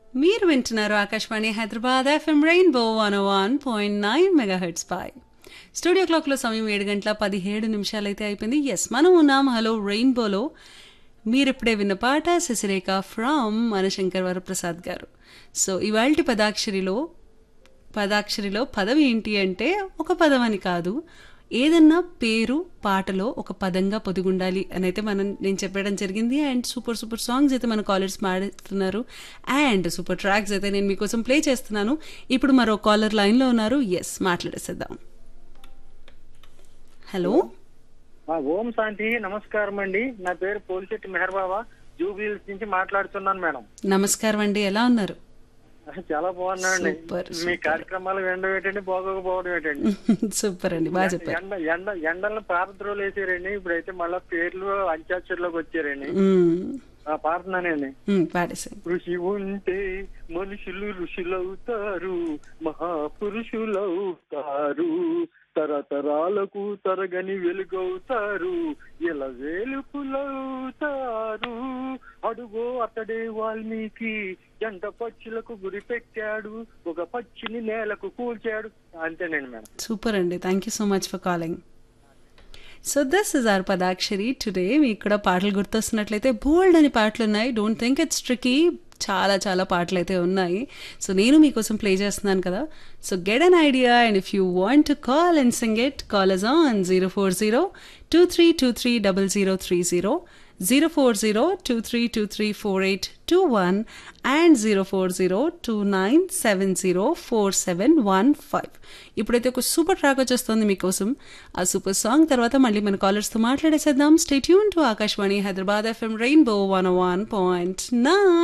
మీరు వింటున్నారు Akashvani Hyderabad FM rainbow one one point nine megahertz పై స్టూడియో క్లాక్లో సమయం ఏడు గంటల పదిహేడు నిమిషాలైతే అయిపోయింది ఎస్ మనం ఉన్నాం హలో రెయిన్బోలో మీరిప్పుడే విన్న పాట శశిరేఖ ఫ్రమ్ మనశంకర్ వరప్రసాద్ గారు సో ఇవాల్టి పదాక్షరిలో పదాక్షరిలో పదం ఏంటి అంటే ఒక పదం అని కాదు ఏదన్నా పేరు పాటలో ఒక పదంగా పొదిగుండాలి అని అయితే మనం నేను చెప్పడం జరిగింది అండ్ సూపర్ సూపర్ సాంగ్స్ అయితే మన కాలర్స్ మాడుతున్నారు అండ్ సూపర్ ట్రాక్స్ అయితే నేను మీకోసం ప్లే చేస్తున్నాను ఇప్పుడు మరో కాలర్ లైన్లో ఉన్నారు ఎస్ మాట్లాడేసేద్దాం హలో ఆ, ఓం శాంతి నమస్కారం అండి నా పేరు పోలిశెట్టి మెహర్ బాబా జూబిల్స్ నుంచి మాట్లాడుతున్నాను మేడం నమస్కారం అండి ఎలా ఉన్నారు చాలా బాగున్నాయండి సూపర్, మీ కార్యక్రమాలు ఎండ ఏంటండి బాగోకపోవడం ఏంటండి సూపర్ అండి బాగా చెప్పారు ఎండ ఎండ ఎండలను పారద్రోలు వేసారండి ఇప్పుడైతే మళ్ళా పేర్లు అంత్యాక్షరిలోకి వచ్చారండి మ్మ్. ఆ, పాడుతున్నానండి మ్మ్, పాడేసాను ఋషి ఉంటే మనుషులు ఋషులవుతారు మహాపురుషులవుతారు తరతరాలకు తరగని వెలుగవుతారు ఇలా వేలుపులవుతారు అడుగో అతడే వాల్మీకి జంట పక్షులకు గురి పెట్టాడు ఒక పచ్చిని నేలకు కూల్చాడు అంతేనండి మేడం సూపర్ అండి thank you so much for calling so this is our Padakshari today మీకు కూడా పాటలు గుర్తొస్తున్నట్లయితే బోల్డ్ అని పాటలు ఉన్నాయి డోంట్ థింక్ ఇట్స్ ట్రికీ చాలా చాలా పాటలు అయితే ఉన్నాయి సో నేను మీకోసం ప్లే చేస్తున్నాను కదా so get an idea and if you want to call and sing it call us on zero four zero two three two three double zero three zero zero four zero two three two three four eight two one and zero four zero two nine seven zero four seven one five ఇప్పుడైతే ఒక super track వచ్చేస్తుంది మీకోసం ఆ super song తర్వాత మళ్ళీ మన కాలర్స్తో మాట్లాడేసేద్దాం stay tuned to Akashvani Hyderabad FM rainbow one one point నా